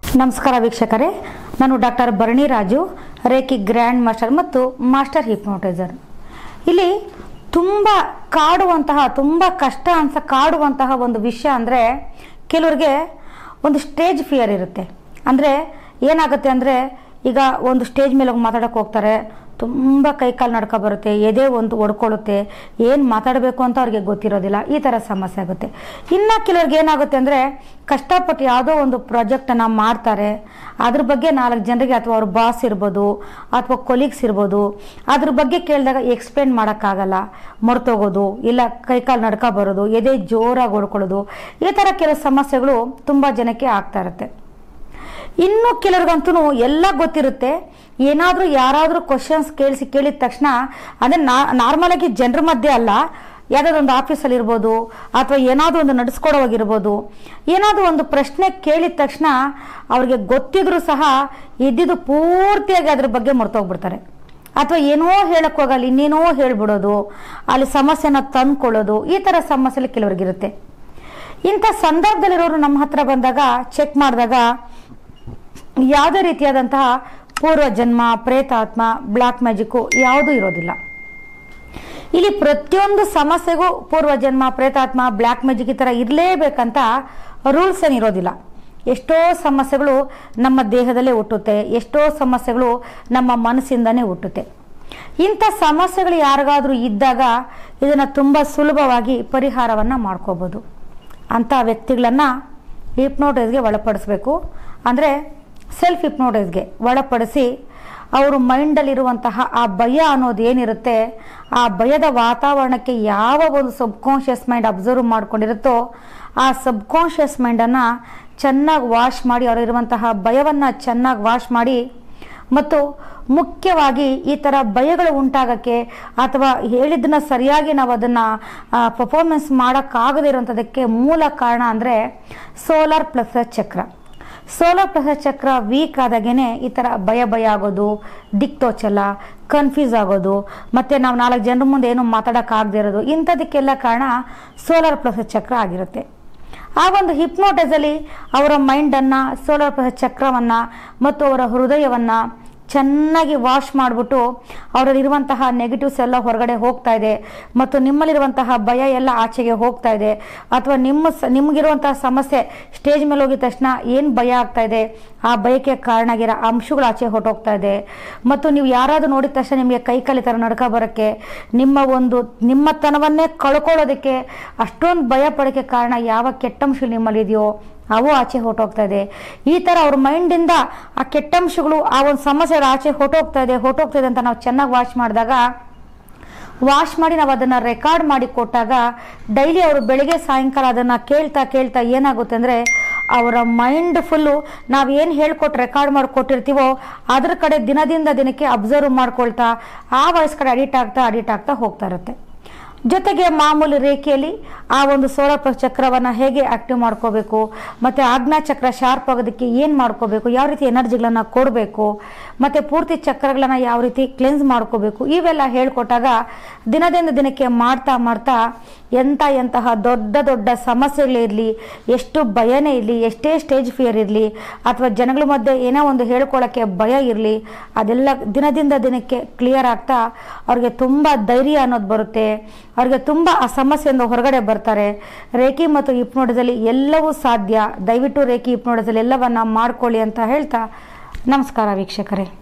ನಮಸ್ಕಾರ ವೀಕ್ಷಕರೇ ನಾನು doctor Bharani Raju reiki grand master ಮತ್ತು ಮಾಸ್ಟರ್ ಹಿಪ್ನೋಟೈಸರ್ ಇಲ್ಲಿ ತುಂಬ ಕಾಡುವಂತಹ ತುಂಬ ಕಷ್ಟ ಅನ್ಸ ಕಾಡುವಂತಹ ಒಂದು ವಿಷಯ ಅಂದರೆ ಕೆಲವ್ರಿಗೆ ಒಂದು ಸ್ಟೇಜ್ ಫಿಯರ್ ಇರುತ್ತೆ ಅಂದರೆ ಏನಾಗುತ್ತೆ ಅಂದರೆ ಈಗ ಒಂದು ಸ್ಟೇಜ್ ಮೇಲೆ ಹೋಗಿ ಮಾತಾಡೋಕೆ ಹೋಗ್ತಾರೆ ತುಂಬ ಕೈಕಾಲು ನಡ್ಕ ಬರುತ್ತೆ ಎದೆ ಒಂದು ಒಡ್ಕೊಳ್ಳುತ್ತೆ ಏನು ಮಾತಾಡಬೇಕು ಅಂತ ಅವ್ರಿಗೆ ಗೊತ್ತಿರೋದಿಲ್ಲ ಈ ಥರ ಸಮಸ್ಯೆ ಆಗುತ್ತೆ ಇನ್ನು ಕೆಲವ್ರಿಗೆ ಏನಾಗುತ್ತೆ ಅಂದರೆ ಕಷ್ಟಪಟ್ಟು ಯಾವುದೋ ಒಂದು ಪ್ರಾಜೆಕ್ಟನ್ನು ಮಾಡ್ತಾರೆ ಅದ್ರ ಬಗ್ಗೆ ನಾಲ್ಕು ಜನರಿಗೆ ಅಥವಾ ಅವ್ರ ಬಾಸ್ ಇರ್ಬೋದು ಅಥವಾ ಕೊಲೀಗ್ಸ್ ಇರ್ಬೋದು ಅದ್ರ ಬಗ್ಗೆ ಕೇಳಿದಾಗ ಎಕ್ಸ್ಪ್ಲೇನ್ ಮಾಡೋಕ್ಕಾಗಲ್ಲ ಮರ್ತೋಗೋದು ಇಲ್ಲ ಕೈಕಾಲು ನಡ್ಕ ಬರೋದು ಎದೆ ಜೋರಾಗಿ ಹೊಡ್ಕೊಳ್ಳೋದು ಈ ಥರ ಕೆಲವು ಸಮಸ್ಯೆಗಳು ತುಂಬ ಜನಕ್ಕೆ ಆಗ್ತಾ ಇರುತ್ತೆ ಇನ್ನು ಕೆಲವ್ರಿಗಂತೂ ಎಲ್ಲ ಗೊತ್ತಿರುತ್ತೆ ಏನಾದರೂ ಯಾರಾದರೂ ಕ್ವಶನ್ಸ್ ಕೇಳಿಸಿ ಕೇಳಿದ ತಕ್ಷಣ ಅಂದರೆ ನಾರ್ಮಲ್ ಆಗಿ ಜನರ ಮಧ್ಯೆ ಅಲ್ಲ ಯಾವುದಾದ್ರು ಒಂದು ಆಫೀಸಲ್ಲಿ ಇರ್ಬೋದು ಅಥವಾ ಏನಾದರೂ ಒಂದು ನಡೆಸ್ಕೊಡೋವಾಗಿರ್ಬೋದು ಏನಾದರೂ ಒಂದು ಪ್ರಶ್ನೆ ಕೇಳಿದ ತಕ್ಷಣ ಅವ್ರಿಗೆ ಗೊತ್ತಿದ್ರೂ ಸಹ ಇದ್ದಿದ್ದು ಪೂರ್ತಿಯಾಗಿ ಅದ್ರ ಬಗ್ಗೆ ಮರ್ತೋಗ್ಬಿಡ್ತಾರೆ ಅಥವಾ ಏನೋ ಹೇಳಕ್ ಹೋಗಲ್ಲ ಇನ್ನೇನೋ ಹೇಳ್ಬಿಡೋದು ಅಲ್ಲಿ ಸಮಸ್ಯೆನ ತಂದ್ಕೊಳ್ಳೋದು ಈ ಥರ ಸಮಸ್ಯೆ ಕೆಲವ್ರಿಗಿರುತ್ತೆ ಇಂಥ ಸಂದರ್ಭದಲ್ಲಿರೋರು ನಮ್ಮ ಹತ್ರ ಬಂದಾಗ ಚೆಕ್ ಮಾಡಿದಾಗ ಯಾವುದೇ ರೀತಿಯಾದಂತಹ ಪೂರ್ವ ಜನ್ಮ ಪ್ರೇತಾತ್ಮ ಬ್ಲಾಕ್ ಮ್ಯಾಜಿಕ್ಕು ಯಾವುದೂ ಇರೋದಿಲ್ಲ ಇಲ್ಲಿ ಪ್ರತಿಯೊಂದು ಸಮಸ್ಯೆಗೂ ಪೂರ್ವ ಜನ್ಮ ಪ್ರೇತಾತ್ಮ ಬ್ಲ್ಯಾಕ್ ಮ್ಯಾಜಿಕ್ ಈ ಥರ ಇರಲೇಬೇಕಂತ ರೂಲ್ಸ್ ಏನು ಇರೋದಿಲ್ಲ ಎಷ್ಟೋ ಸಮಸ್ಯೆಗಳು ನಮ್ಮ ದೇಹದಲ್ಲೇ ಹುಟ್ಟುತ್ತೆ ಎಷ್ಟೋ ಸಮಸ್ಯೆಗಳು ನಮ್ಮ ಮನಸ್ಸಿಂದನೇ ಹುಟ್ಟುತ್ತೆ ಇಂಥ ಸಮಸ್ಯೆಗಳು ಯಾರಿಗಾದ್ರೂ ಇದ್ದಾಗ ಇದನ್ನು ತುಂಬ ಸುಲಭವಾಗಿ ಪರಿಹಾರವನ್ನು ಮಾಡ್ಕೋಬೋದು ಅಂಥ ವ್ಯಕ್ತಿಗಳನ್ನು ಹಿಪ್ನೋಟೈಸ್ಗೆ ಒಳಪಡಿಸ್ಬೇಕು ಅಂದರೆ ಸೆಲ್ಫ್ ಹಿಪ್ನೋಟೈಸ್ಗೆ ಒಳಪಡಿಸಿ ಅವರು ಮೈಂಡಲ್ಲಿರುವಂತಹ ಆ ಭಯ ಅನ್ನೋದು ಏನಿರುತ್ತೆ ಆ ಭಯದ ವಾತಾವರಣಕ್ಕೆ ಯಾವ ಒಂದು ಸಬ್ಕಾನ್ಷಿಯಸ್ ಮೈಂಡ್ ಅಬ್ಸರ್ವ್ ಮಾಡ್ಕೊಂಡಿರುತ್ತೋ ಆ ಸಬ್ಕಾನ್ಷಿಯಸ್ ಮೈಂಡನ್ನು ಚೆನ್ನಾಗಿ ವಾಶ್ ಮಾಡಿ ಅವರಿರುವಂತಹ ಭಯವನ್ನು ಚೆನ್ನಾಗಿ ವಾಶ್ ಮಾಡಿ ಮತ್ತು ಮುಖ್ಯವಾಗಿ ಈ ಥರ ಭಯಗಳು ಉಂಟಾಗಕ್ಕೆ ಅಥವಾ ಹೇಳಿದ್ದನ್ನ ಸರಿಯಾಗಿ ನಾವು ಅದನ್ನು ಪರ್ಫಾರ್ಮೆನ್ಸ್ ಮಾಡೋಕ್ಕಾಗದೇ ಇರೋಂಥದ್ದಕ್ಕೆ ಮೂಲ ಕಾರಣ ಅಂದರೆ ಸೋಲಾರ್ ಪ್ಲಸ್ ಚಕ್ರ ಸೋಲಾರ್ ಪ್ಲಸ್ ಚಕ್ರ ವೀಕ್ ಆದಾಗೇನೆ ಈ ಥರ ಭಯ ಭಯ ಆಗೋದು ದಿಕ್ತೋಚಲ ಕನ್ಫ್ಯೂಸ್ ಆಗೋದು ಮತ್ತು ನಾವು ನಾಲ್ಕು ಜನರ ಮುಂದೆ ಏನು ಮಾತಾಡೋಕ್ಕಾಗದೇ ಇರೋದು ಇಂಥದಕ್ಕೆಲ್ಲ ಕಾರಣ ಸೋಲಾರ್ ಪ್ಲಸ್ ಚಕ್ರ ಆಗಿರುತ್ತೆ ಆ ಒಂದು ಹಿಪ್ನೋಟೈಸಲ್ಲಿ ಅವರ ಮೈಂಡನ್ನು ಸೋಲಾರ್ ಪ್ಲಸ್ ಚಕ್ರವನ್ನು ಮತ್ತು ಅವರ ಹೃದಯವನ್ನು ಚೆನ್ನಾಗಿ ವಾಶ್ ಮಾಡಿಬಿಟ್ಟು ಅವರಲ್ಲಿರುವಂತಹ ನೆಗೆಟಿವ್ಸ್ ಎಲ್ಲ ಹೊರಗಡೆ ಹೋಗ್ತಾ ಇದೆ ಮತ್ತು ನಿಮ್ಮಲ್ಲಿರುವಂತಹ ಭಯ ಎಲ್ಲ ಆಚೆಗೆ ಹೋಗ್ತಾ ಇದೆ ಅಥವಾ ನಿಮ್ಮ ಸ ನಿಮಗಿರುವಂತಹ ಸಮಸ್ಯೆ ಸ್ಟೇಜ್ ಮೇಲೆ ಹೋಗಿದ ತಕ್ಷಣ ಏನು ಭಯ ಆಗ್ತಾ ಇದೆ ಆ ಭಯಕ್ಕೆ ಕಾರಣ ಆಗಿರೋ ಅಂಶಗಳು ಆಚೆ ಹೊಟ್ಟೋಗ್ತಾ ಇದೆ ಮತ್ತು ನೀವು ಯಾರಾದರೂ ನೋಡಿದ ತಕ್ಷಣ ನಿಮಗೆ ಕೈ ಕಾಲಿ ಥರ ನಡ್ಕ ಬರೋಕ್ಕೆ ನಿಮ್ಮ ಒಂದು ನಿಮ್ಮತನವನ್ನೇ ಕಳ್ಕೊಳ್ಳೋದಕ್ಕೆ ಅಷ್ಟೊಂದು ಭಯ ಪಡೋಕ್ಕೆ ಕಾರಣ ಯಾವ ಕೆಟ್ಟಂಶಗಳು ನಿಮ್ಮಲ್ಲಿದೆಯೋ ಅವು ಆಚೆ ಹೊಟ್ಟೋಗ್ತಾ ಇದೆ ಈ ಥರ ಅವ್ರ ಮೈಂಡಿಂದ ಆ ಕೆಟ್ಟಂಶಗಳು ಆ ಒಂದು ಸಮಸ್ಯೆ ಆಚೆ ಹೊಟ್ಟೋಗ್ತಾ ಇದೆ ಹೊಟ್ಟೋಗ್ತಾ ಇದೆ ಅಂತ ನಾವು ಚೆನ್ನಾಗಿ ವಾಚ್ ಮಾಡಿದಾಗ ವಾಶ್ ಮಾಡಿ ನಾವು ಅದನ್ನು ರೆಕಾರ್ಡ್ ಮಾಡಿ ಕೊಟ್ಟಾಗ ಡೈಲಿ ಅವರು ಬೆಳಿಗ್ಗೆ ಸಾಯಂಕಾಲ ಅದನ್ನು ಕೇಳ್ತಾ ಕೇಳ್ತಾ ಏನಾಗುತ್ತೆ ಅಂದರೆ ಅವರ ಮೈಂಡ್ ಫುಲ್ಲು ನಾವು ಏನು ಹೇಳ್ಕೊಟ್ಟು ರೆಕಾರ್ಡ್ ಮಾಡಿ ಕೊಟ್ಟಿರ್ತೀವೋ ಅದ್ರ ಕಡೆ ದಿನದಿಂದ ದಿನಕ್ಕೆ ಅಬ್ಸರ್ವ್ ಮಾಡ್ಕೊಳ್ತಾ ಆ ವಾಯ್ಸ್ ಕಡೆ ಅಡಿಟ್ ಆಗ್ತಾ ಅಡಿಟ್ ಆಗ್ತಾ ಹೋಗ್ತಾ ಇರುತ್ತೆ ಜೊತೆಗೆ ಮಾಮೂಲಿ ರೇಖೆಯಲ್ಲಿ ಆ ಒಂದು ಸೋಲಾರ್ ಚಕ್ರವನ್ನು ಹೇಗೆ ಆಕ್ಟಿವ್ ಮಾಡ್ಕೋಬೇಕು ಮತ್ತು ಆಜ್ಞಾ ಚಕ್ರ ಶಾರ್ಪ್ ಆಗೋದಕ್ಕೆ ಏನು ಮಾಡ್ಕೋಬೇಕು ಯಾವ ರೀತಿ ಎನರ್ಜಿಗಳನ್ನು ಕೊಡಬೇಕು ಮತ್ತು ಪೂರ್ತಿ ಚಕ್ರಗಳನ್ನು ಯಾವ ರೀತಿ ಕ್ಲೆನ್ಸ್ ಮಾಡ್ಕೋಬೇಕು ಇವೆಲ್ಲ ಹೇಳ್ಕೊಟ್ಟಾಗ ದಿನದಿಂದ ದಿನಕ್ಕೆ ಮಾಡ್ತಾ ಮಾಡ್ತಾ ಎಂಥ ಎಂತಹ ದೊಡ್ಡ ದೊಡ್ಡ ಸಮಸ್ಯೆಗಳಿರಲಿ ಎಷ್ಟು ಭಯನೇ ಇರಲಿ ಎಷ್ಟೇ ಸ್ಟೇಜ್ ಫಿಯರ್ ಇರಲಿ ಅಥವಾ ಜನಗಳ ಮಧ್ಯೆ ಏನೋ ಒಂದು ಹೇಳ್ಕೊಳ್ಳೋಕ್ಕೆ ಭಯ ಇರಲಿ ಅದೆಲ್ಲ ದಿನದಿಂದ ದಿನಕ್ಕೆ ಕ್ಲಿಯರ್ ಆಗ್ತಾ ಅವ್ರಿಗೆ ತುಂಬ ಧೈರ್ಯ ಅನ್ನೋದು ಬರುತ್ತೆ ಅವ್ರಿಗೆ ತುಂಬ ಆ ಸಮಸ್ಯೆಯಿಂದ ಹೊರಗಡೆ ಬರ್ತಾರೆ ರೇಖಿ ಮತ್ತು ಹಿಪ್ನೋಟದಲ್ಲಿ ಎಲ್ಲವೂ ಸಾಧ್ಯ ದಯವಿಟ್ಟು ರೇಖಿ ಹಿಪ್ನೋಟದಲ್ಲಿ ಎಲ್ಲವನ್ನ ಮಾಡ್ಕೊಳ್ಳಿ ಅಂತ ಹೇಳ್ತಾ ನಮಸ್ಕಾರ ವೀಕ್ಷಕರೇ